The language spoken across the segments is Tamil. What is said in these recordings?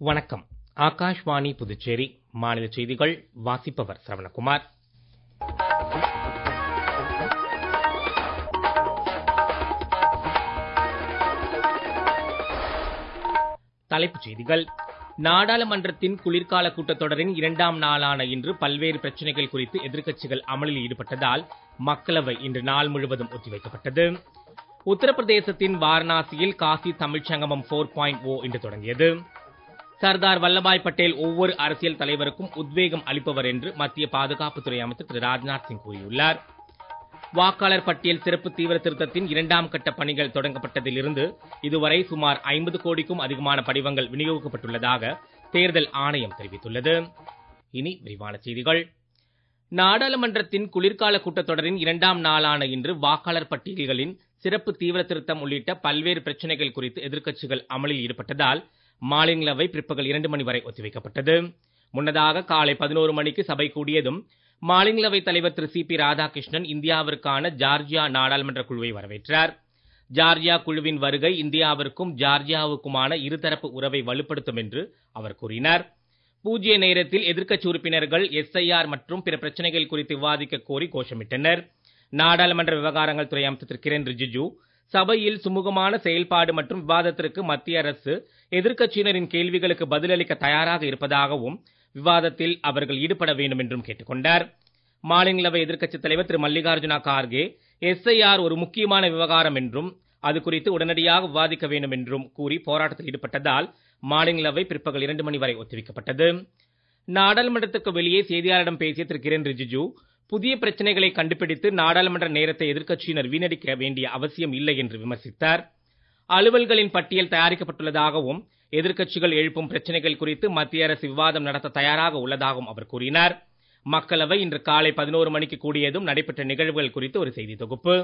வணக்கம் ஆகாஷ்வாணி புதுச்சேரி மாநில செய்திகள் வாசிப்பவர் சரவணகுமார் தலைப்புச் செய்திகள் நாடாளுமன்றத்தின் குளிர்கால கூட்டத்தொடரின் இரண்டாம் நாளான இன்று பல்வேறு பிரச்சனைகள் குறித்து எதிர்க்கட்சிகள் அமளியில் ஈடுபட்டதால் மக்களவை இன்று நாள் முழுவதும் ஒத்திவைக்கப்பட்டது உத்தரப்பிரதேசத்தின் வாரணாசியில் காசி தமிழ்ச் சங்கமம் போர் பாயிண்ட் ஓ இன்று தொடங்கியது சர்தார் வல்லபாய் பட்டேல் ஒவ்வொரு அரசியல் தலைவருக்கும் உத்வேகம் அளிப்பவர் என்று மத்திய பாதுகாப்புத்துறை அமைச்சர் திரு ராஜ்நாத் சிங் கூறியுள்ளார் வாக்காளர் பட்டியல் சிறப்பு தீவிர திருத்தத்தின் இரண்டாம் கட்ட பணிகள் தொடங்கப்பட்டதிலிருந்து இதுவரை சுமார் ஐம்பது கோடிக்கும் அதிகமான படிவங்கள் விநியோகிக்கப்பட்டுள்ளதாக தேர்தல் ஆணையம் தெரிவித்துள்ளது இனி விரிவான செய்திகள் நாடாளுமன்றத்தின் குளிர்கால கூட்டத்தொடரின் இரண்டாம் நாளான இன்று வாக்காளர் பட்டியல்களின் சிறப்பு தீவிர திருத்தம் உள்ளிட்ட பல்வேறு பிரச்சனைகள் குறித்து எதிர்க்கட்சிகள் அமளியில் ஈடுபட்டதால் மாநிலங்களவை பிற்பகல் இரண்டு மணி வரை ஒத்திவைக்கப்பட்டது முன்னதாக காலை பதினோரு மணிக்கு சபை கூடியதும் மாநிலங்களவை தலைவர் திரு சி பி ராதாகிருஷ்ணன் இந்தியாவிற்கான ஜார்ஜியா நாடாளுமன்ற குழுவை வரவேற்றார் ஜார்ஜியா குழுவின் வருகை இந்தியாவிற்கும் ஜார்ஜியாவுக்குமான இருதரப்பு உறவை வலுப்படுத்தும் என்று அவர் கூறினார் பூஜ்ய நேரத்தில் எதிர்க்கட்சி உறுப்பினர்கள் எஸ்ஐஆர் மற்றும் பிற பிரச்சனைகள் குறித்து விவாதிக்க கோரி கோஷமிட்டனர் நாடாளுமன்ற விவகாரங்கள் துறை அமைச்சர் திரு கிரண் ரிஜிஜு சபையில் சுமூகமான செயல்பாடு மற்றும் விவாதத்திற்கு மத்திய அரசு எதிர்க்கட்சியினரின் கேள்விகளுக்கு பதிலளிக்க தயாராக இருப்பதாகவும் விவாதத்தில் அவர்கள் ஈடுபட வேண்டும் என்றும் கேட்டுக்கொண்டார் மாநிலங்களவை எதிர்க்கட்சித் தலைவர் திரு மல்லிகார்ஜுனா கார்கே எஸ்ஐஆர் ஒரு முக்கியமான விவகாரம் என்றும் அது குறித்து உடனடியாக விவாதிக்க வேண்டும் என்றும் கூறி போராட்டத்தில் ஈடுபட்டதால் மாநிலங்களவை பிற்பகல் இரண்டு மணி வரை ஒத்திவைக்கப்பட்டது நாடாளுமன்றத்துக்கு வெளியே செய்தியாளரிடம் பேசிய திரு கிரண் ரிஜிஜு புதிய பிரச்சனைகளை கண்டுபிடித்து நாடாளுமன்ற நேரத்தை எதிர்க்கட்சியினர் வீணடிக்க வேண்டிய அவசியம் இல்லை என்று விமர்சித்தார் அலுவல்களின் பட்டியல் தயாரிக்கப்பட்டுள்ளதாகவும் எதிர்க்கட்சிகள் எழுப்பும் பிரச்சனைகள் குறித்து மத்திய அரசு விவாதம் நடத்த தயாராக உள்ளதாகவும் அவர் கூறினார் மக்களவை இன்று காலை பதினோரு மணிக்கு கூடியதும் நடைபெற்ற நிகழ்வுகள் குறித்து ஒரு செய்தி தொகுப்பு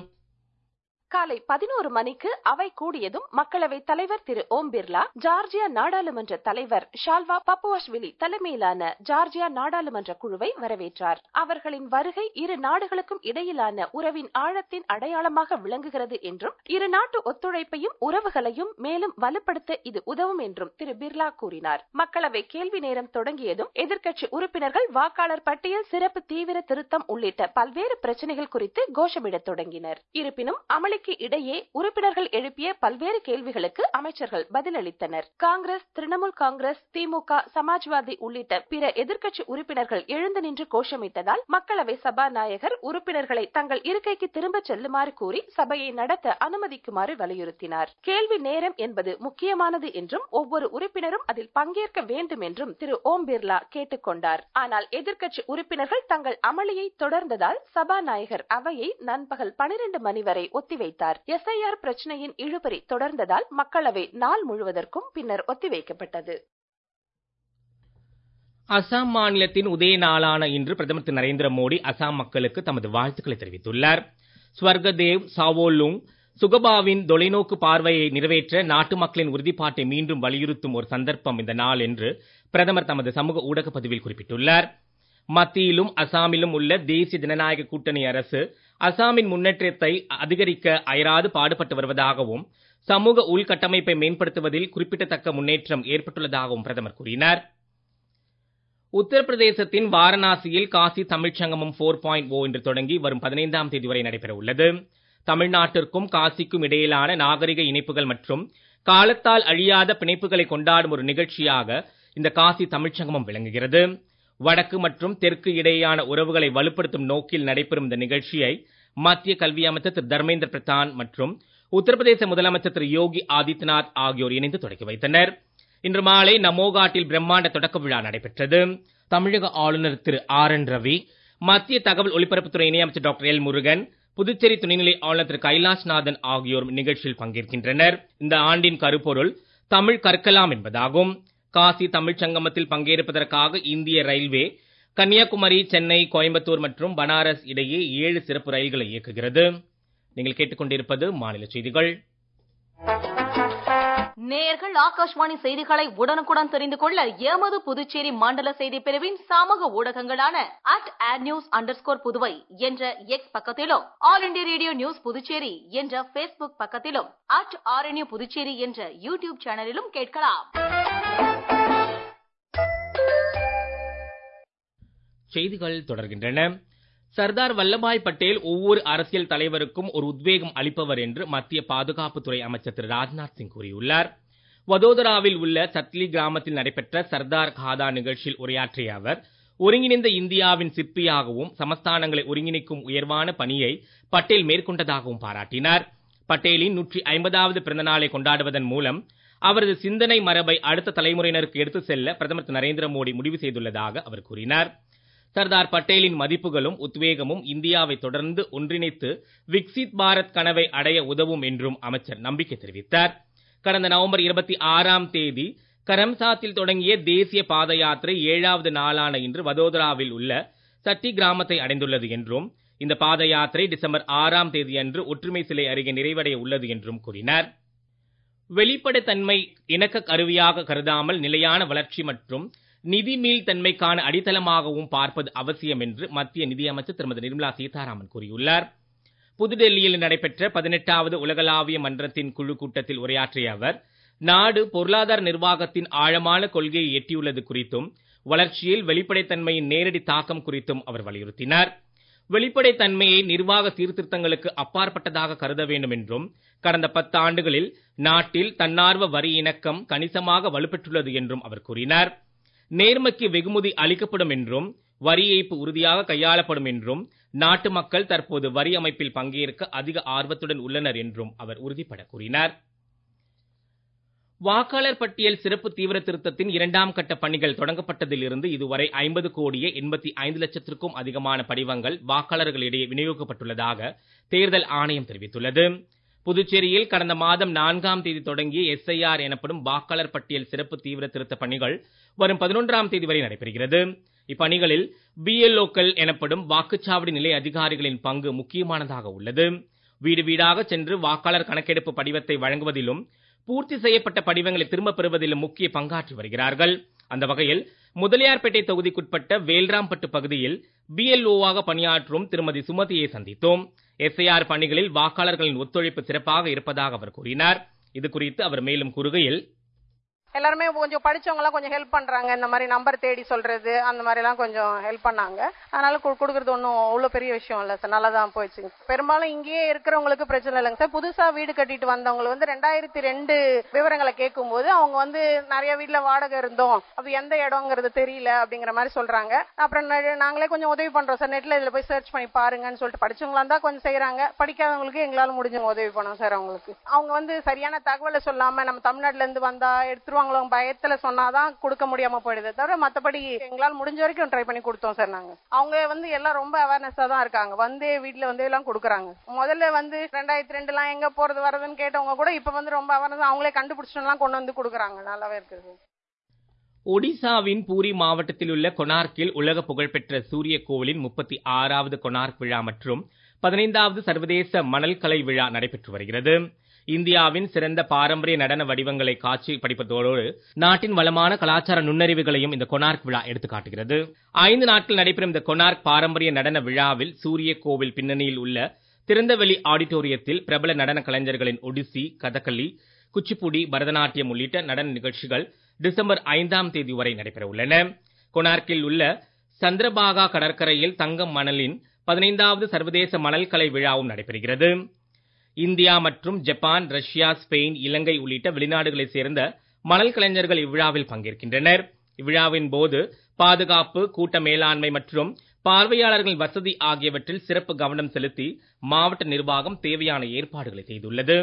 காலை பதினோரு மணிக்கு அவை கூடியதும் மக்களவைத் தலைவர் திரு ஓம் பிர்லா ஜார்ஜியா நாடாளுமன்ற தலைவர் ஷால்வா பப்புவாஷ்விலி தலைமையிலான ஜார்ஜியா நாடாளுமன்ற குழுவை வரவேற்றார் அவர்களின் வருகை இரு நாடுகளுக்கும் இடையிலான உறவின் ஆழத்தின் அடையாளமாக விளங்குகிறது என்றும் இரு நாட்டு ஒத்துழைப்பையும் உறவுகளையும் மேலும் வலுப்படுத்த இது உதவும் என்றும் திரு பிர்லா கூறினார் மக்களவை கேள்வி நேரம் தொடங்கியதும் எதிர்க்கட்சி உறுப்பினர்கள் வாக்காளர் பட்டியல் சிறப்பு தீவிர திருத்தம் உள்ளிட்ட பல்வேறு பிரச்சனைகள் குறித்து கோஷமிடத் தொடங்கினர் இருப்பினும் அமளி அமளிக்கு இடையே உறுப்பினர்கள் எழுப்பிய பல்வேறு கேள்விகளுக்கு அமைச்சர்கள் பதிலளித்தனர் காங்கிரஸ் திரிணாமுல் காங்கிரஸ் திமுக சமாஜ்வாதி உள்ளிட்ட பிற எதிர்க்கட்சி உறுப்பினர்கள் எழுந்து நின்று கோஷமிட்டதால் மக்களவை சபாநாயகர் உறுப்பினர்களை தங்கள் இருக்கைக்கு திரும்பச் செல்லுமாறு கூறி சபையை நடத்த அனுமதிக்குமாறு வலியுறுத்தினார் கேள்வி நேரம் என்பது முக்கியமானது என்றும் ஒவ்வொரு உறுப்பினரும் அதில் பங்கேற்க வேண்டும் என்றும் திரு ஓம் பிர்லா கேட்டுக்கொண்டார் ஆனால் எதிர்க்கட்சி உறுப்பினர்கள் தங்கள் அமளியை தொடர்ந்ததால் சபாநாயகர் அவையை நண்பகல் பனிரெண்டு மணி வரை ஒத்திவைத்தார் வைத்தார் எஸ்ஐஆர் பிரச்சனையின் இழுபறி தொடர்ந்ததால் மக்களவை நாள் முழுவதற்கும் பின்னர் ஒத்திவைக்கப்பட்டது அசாம் மாநிலத்தின் உதய நாளான இன்று பிரதமர் திரு நரேந்திர மோடி அசாம் மக்களுக்கு தமது வாழ்த்துக்களை தெரிவித்துள்ளார் ஸ்வர்கதேவ் சாவோலுங் சுகபாவின் தொலைநோக்கு பார்வையை நிறைவேற்ற நாட்டு மக்களின் உறுதிப்பாட்டை மீண்டும் வலியுறுத்தும் ஒரு சந்தர்ப்பம் இந்த நாள் என்று பிரதமர் தமது சமூக ஊடக பதிவில் குறிப்பிட்டுள்ளார் மத்தியிலும் அசாமிலும் உள்ள தேசிய ஜனநாயக கூட்டணி அரசு அசாமின் முன்னேற்றத்தை அதிகரிக்க அயராது பாடுபட்டு வருவதாகவும் சமூக உள்கட்டமைப்பை மேம்படுத்துவதில் குறிப்பிடத்தக்க முன்னேற்றம் ஏற்பட்டுள்ளதாகவும் பிரதமர் கூறினார் உத்தரப்பிரதேசத்தின் வாரணாசியில் காசி தமிழ்ச் சங்கமம் போர் பாயிண்ட் ஓ என்று தொடங்கி வரும் பதினைந்தாம் தேதி வரை நடைபெற உள்ளது தமிழ்நாட்டிற்கும் காசிக்கும் இடையிலான நாகரிக இணைப்புகள் மற்றும் காலத்தால் அழியாத பிணைப்புகளை கொண்டாடும் ஒரு நிகழ்ச்சியாக இந்த காசி தமிழ்ச் சங்கமம் விளங்குகிறது வடக்கு மற்றும் தெற்கு இடையேயான உறவுகளை வலுப்படுத்தும் நோக்கில் நடைபெறும் இந்த நிகழ்ச்சியை மத்திய கல்வி அமைச்சர் திரு தர்மேந்திர பிரதான் மற்றும் உத்தரப்பிரதேச முதலமைச்சர் திரு யோகி ஆதித்யநாத் ஆகியோர் இணைந்து தொடக்கி வைத்தனர் இன்று மாலை நமோகாட்டில் பிரம்மாண்ட தொடக்க விழா நடைபெற்றது தமிழக ஆளுநர் திரு ஆர் என் ரவி மத்திய தகவல் ஒலிபரப்புத்துறை இணையமைச்சர் டாக்டர் எல் முருகன் புதுச்சேரி துணைநிலை ஆளுநர் திரு கைலாஷ்நாதன் ஆகியோர் நிகழ்ச்சியில் பங்கேற்கின்றனர் இந்த ஆண்டின் கருப்பொருள் தமிழ் கற்கலாம் என்பதாகும் காசி தமிழ்ச் சங்கமத்தில் பங்கேற்பதற்காக இந்திய ரயில்வே கன்னியாகுமரி சென்னை கோயம்புத்தூர் மற்றும் பனாரஸ் இடையே ஏழு சிறப்பு ரயில்களை இயக்குகிறது நீங்கள் கேட்டுக்கொண்டிருப்பது மாநில செய்திகள் நேயர்கள் ஆகாஷ்வாணி செய்திகளை உடனுக்குடன் தெரிந்து கொள்ள எமது புதுச்சேரி மண்டல செய்தி பிரிவின் சமூக ஊடகங்களான அட் ஆட் நியூஸ் அண்டர் புதுவை என்ற எக்ஸ் பக்கத்திலும் All India Radio news Puducherry என்ற பேஸ்புக் பக்கத்திலும் அட் ஆர்என்யூ புதுச்சேரி என்ற யூடியூப் சேனலிலும் கேட்கலாம் செய்திகள் தொடர்கின்றன சர்தார் வல்லபாய் பட்டேல் ஒவ்வொரு அரசியல் தலைவருக்கும் ஒரு உத்வேகம் அளிப்பவர் என்று மத்திய பாதுகாப்புத்துறை அமைச்சர் திரு ராஜ்நாத் சிங் கூறியுள்ளார் வதோதராவில் உள்ள சத்லி கிராமத்தில் நடைபெற்ற சர்தார் காதா நிகழ்ச்சியில் உரையாற்றிய அவர் ஒருங்கிணைந்த இந்தியாவின் சிற்பியாகவும் சமஸ்தானங்களை ஒருங்கிணைக்கும் உயர்வான பணியை பட்டேல் மேற்கொண்டதாகவும் பாராட்டினார் பட்டேலின் நூற்றி ஐம்பதாவது பிறந்த நாளை கொண்டாடுவதன் மூலம் அவரது சிந்தனை மரபை அடுத்த தலைமுறையினருக்கு எடுத்துச் செல்ல பிரதமர் திரு நரேந்திர மோடி முடிவு செய்துள்ளதாக அவர் கூறினார் சர்தார் பட்டேலின் மதிப்புகளும் உத்வேகமும் இந்தியாவை தொடர்ந்து ஒன்றிணைத்து விக்சித் பாரத் கனவை அடைய உதவும் என்றும் அமைச்சர் நம்பிக்கை தெரிவித்தார் கடந்த நவம்பர் இருபத்தி ஆறாம் தேதி கரம்சாத்தில் தொடங்கிய தேசிய பாத யாத்திரை ஏழாவது நாளான இன்று வதோதராவில் உள்ள சட்டி கிராமத்தை அடைந்துள்ளது என்றும் இந்த பாத யாத்திரை டிசம்பர் ஆறாம் தேதியன்று ஒற்றுமை சிலை அருகே நிறைவடைய உள்ளது என்றும் கூறினார் வெளிப்படைத்தன்மை இணக்க கருவியாக கருதாமல் நிலையான வளர்ச்சி மற்றும் நிதி மீள்தன்மைக்கான அடித்தளமாகவும் பார்ப்பது அவசியம் என்று மத்திய நிதியமைச்சர் திருமதி நிர்மலா சீதாராமன் கூறியுள்ளார் புதுடெல்லியில் நடைபெற்ற பதினெட்டாவது உலகளாவிய மன்றத்தின் குழு கூட்டத்தில் உரையாற்றிய அவர் நாடு பொருளாதார நிர்வாகத்தின் ஆழமான கொள்கையை எட்டியுள்ளது குறித்தும் வளர்ச்சியில் வெளிப்படைத்தன்மையின் நேரடி தாக்கம் குறித்தும் அவர் வலியுறுத்தினார் வெளிப்படைத்தன்மையை நிர்வாக சீர்திருத்தங்களுக்கு அப்பாற்பட்டதாக கருத வேண்டும் என்றும் கடந்த பத்து ஆண்டுகளில் நாட்டில் தன்னார்வ வரி இணக்கம் கணிசமாக வலுப்பெற்றுள்ளது என்றும் அவர் கூறினார் நேர்மைக்கு வெகுமதி அளிக்கப்படும் என்றும் வரி ஏய்ப்பு உறுதியாக கையாளப்படும் என்றும் நாட்டு மக்கள் தற்போது வரி அமைப்பில் பங்கேற்க அதிக ஆர்வத்துடன் உள்ளனர் என்றும் அவர் உறுதிபட கூறினார் வாக்காளர் பட்டியல் சிறப்பு தீவிர திருத்தத்தின் இரண்டாம் கட்ட பணிகள் தொடங்கப்பட்டதிலிருந்து இதுவரை ஐம்பது கோடியே எண்பத்தி ஐந்து லட்சத்திற்கும் அதிகமான படிவங்கள் வாக்காளர்களிடையே விநியோகிக்கப்பட்டுள்ளதாக தேர்தல் ஆணையம் தெரிவித்துள்ளது புதுச்சேரியில் கடந்த மாதம் நான்காம் தேதி தொடங்கிய எஸ்ஐஆர் எனப்படும் வாக்காளர் பட்டியல் சிறப்பு தீவிர திருத்த பணிகள் வரும் பதினொன்றாம் தேதி வரை நடைபெறுகிறது இப்பணிகளில் பிஎல்ஓக்கள் எனப்படும் வாக்குச்சாவடி நிலை அதிகாரிகளின் பங்கு முக்கியமானதாக உள்ளது வீடு வீடாக சென்று வாக்காளர் கணக்கெடுப்பு படிவத்தை வழங்குவதிலும் பூர்த்தி செய்யப்பட்ட படிவங்களை திரும்பப் பெறுவதிலும் முக்கிய பங்காற்றி வருகிறார்கள் அந்த வகையில் முதலியார்பேட்டை தொகுதிக்குட்பட்ட வேல்ராம்பட்டு பகுதியில் பிஎல்ஓவாக பணியாற்றும் திருமதி சுமதியை சந்தித்தோம் எஸ்ஐஆர் பணிகளில் வாக்காளர்களின் ஒத்துழைப்பு சிறப்பாக இருப்பதாக அவர் கூறினார் இது குறித்து அவர் மேலும் கூறுகையில் எல்லாருமே கொஞ்சம் படிச்சவங்க எல்லாம் கொஞ்சம் ஹெல்ப் பண்றாங்க இந்த மாதிரி நம்பர் தேடி சொல்றது அந்த மாதிரி எல்லாம் கொஞ்சம் ஹெல்ப் பண்ணாங்க அதனால கு- கொடுக்கறது ஒன்றும் அவ்வளோ பெரிய விஷயம் இல்லை சார் நல்லா தான் போயிடுச்சு பெரும்பாலும் இங்கேயே இருக்கிறவங்களுக்கு பிரச்சனை இல்லைங்க சார் புதுசா வீடு கட்டிட்டு வந்தவங்களுக்கு வந்து ரெண்டாயிரத்தி ரெண்டு விவரங்களை கேட்கும்போது அவங்க வந்து நிறைய வீட்ல வாடகை இருந்தோம் அது எந்த இடங்கிறது தெரியல அப்படிங்கிற மாதிரி சொல்றாங்க அப்புறம் நா- நாங்களே கொஞ்சம் உதவி பண்றோம் சார் நெட்ல இதுல போய் சர்ச் பண்ணி பாருங்கன்னு சொல்லிட்டு படிச்சவங்களா இருந்தா கொஞ்சம் செய்யறாங்க படிக்காதவங்களுக்கு எங்களால முடிஞ்ச உதவி பண்ணோம் சார் அவங்களுக்கு அவங்க வந்து சரியான தகவலை சொல்லாம நம்ம தமிழ்நாட்டுல இருந்து வந்தா எடுத்துருவாங்களோ பயத்துல சொன்னாதான் கொடுக்க முடியாம போயிடுது தவிர மத்தபடி எங்களால முடிஞ்ச வரைக்கும் ட்ரை பண்ணி கொடுத்தோம் சார் நாங்க அவங்க வந்து எல்லாம் ரொம்ப அவேர்னஸா தான் இருக்காங்க வந்து வீட்ல வந்து எல்லாம் கொடுக்குறாங்க முதல்ல வந்து ரெண்டாயிரத்தி ரெண்டு எல்லாம் எங்க போறது வரதுன்னு கேட்டவங்க கூட இப்ப வந்து ரொம்ப அவேர்னஸ் அவங்களே கண்டுபிடிச்சோம்லாம் கொண்டு வந்து கொடுக்குறாங்க நல்லாவே இருக்குது ஒடிசாவின் பூரி மாவட்டத்தில் உள்ள கொனார்க்கில் உலக புகழ்பெற்ற சூரிய கோவிலின் முப்பத்தி ஆறாவது கொனார்க் விழா மற்றும் பதினைந்தாவது சர்வதேச மணல் கலை விழா நடைபெற்று வருகிறது இந்தியாவின் சிறந்த பாரம்பரிய நடன வடிவங்களை காட்சி படிப்பதோடு நாட்டின் வளமான கலாச்சார நுண்ணறிவுகளையும் இந்த கொனார்க் விழா எடுத்துக் காட்டுகிறது ஐந்து நாட்கள் நடைபெறும் இந்த கொனார்க் பாரம்பரிய நடன விழாவில் சூரிய கோவில் பின்னணியில் உள்ள திறந்தவெளி ஆடிட்டோரியத்தில் பிரபல நடன கலைஞர்களின் ஒடிசி கதகளி குச்சிப்புடி பரதநாட்டியம் உள்ளிட்ட நடன நிகழ்ச்சிகள் டிசம்பர் ஐந்தாம் தேதி வரை நடைபெற உள்ளன கொனார்க்கில் உள்ள சந்திரபாகா கடற்கரையில் தங்கம் மணலின் பதினைந்தாவது சர்வதேச மணல் கலை விழாவும் நடைபெறுகிறது இந்தியா மற்றும் ஜப்பான் ரஷ்யா ஸ்பெயின் இலங்கை உள்ளிட்ட வெளிநாடுகளைச் சேர்ந்த மணல் கலைஞர்கள் இவ்விழாவில் பங்கேற்கின்றனர் இவ்விழாவின் போது பாதுகாப்பு கூட்ட மேலாண்மை மற்றும் பார்வையாளர்களின் வசதி ஆகியவற்றில் சிறப்பு கவனம் செலுத்தி மாவட்ட நிர்வாகம் தேவையான ஏற்பாடுகளை செய்துள்ளது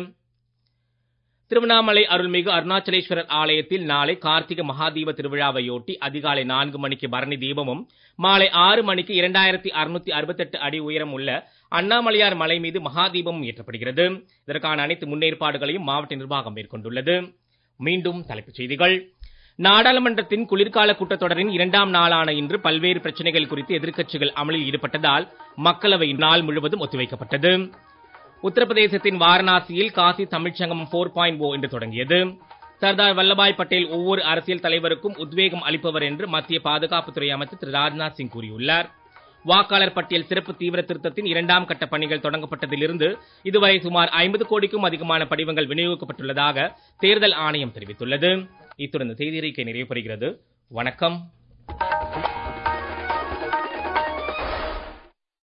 திருவண்ணாமலை அருள்மிகு அருணாச்சலேஸ்வரர் ஆலயத்தில் நாளை கார்த்திகை மகாதீப திருவிழாவையொட்டி அதிகாலை நான்கு மணிக்கு பரணி தீபமும் மாலை ஆறு மணிக்கு இரண்டாயிரத்தி அறுநூத்தி அறுபத்தெட்டு அடி உயரம் உள்ள அண்ணாமலையார் மலை மீது மகாதீபம் ஏற்றப்படுகிறது இதற்கான அனைத்து முன்னேற்பாடுகளையும் மாவட்ட நிர்வாகம் மேற்கொண்டுள்ளது மீண்டும் தலைப்புச் செய்திகள் நாடாளுமன்றத்தின் குளிர்கால கூட்டத்தொடரின் இரண்டாம் நாளான இன்று பல்வேறு பிரச்சனைகள் குறித்து எதிர்க்கட்சிகள் அமளியில் ஈடுபட்டதால் மக்களவை நாள் முழுவதும் ஒத்திவைக்கப்பட்டது உத்தரப்பிரதேசத்தின் வாரணாசியில் காசி தமிழ்ச்சங்கம் போர் பாயிண்ட் ஓ என்று தொடங்கியது சர்தார் வல்லபாய் பட்டேல் ஒவ்வொரு அரசியல் தலைவருக்கும் உத்வேகம் அளிப்பவர் என்று மத்திய பாதுகாப்புத்துறை அமைச்சர் திரு ராஜ்நாத் சிங் கூறியுள்ளார் வாக்காளர் பட்டியல் சிறப்பு தீவிர திருத்தத்தின் இரண்டாம் கட்ட பணிகள் தொடங்கப்பட்டதிலிருந்து இதுவரை சுமார் ஐம்பது கோடிக்கும் அதிகமான படிவங்கள் விநியோகிக்கப்பட்டுள்ளதாக தேர்தல் ஆணையம் தெரிவித்துள்ளது இத்துடன் இந்த செய்தி அறிக்கை நிறைவு பெறுகிறது வணக்கம்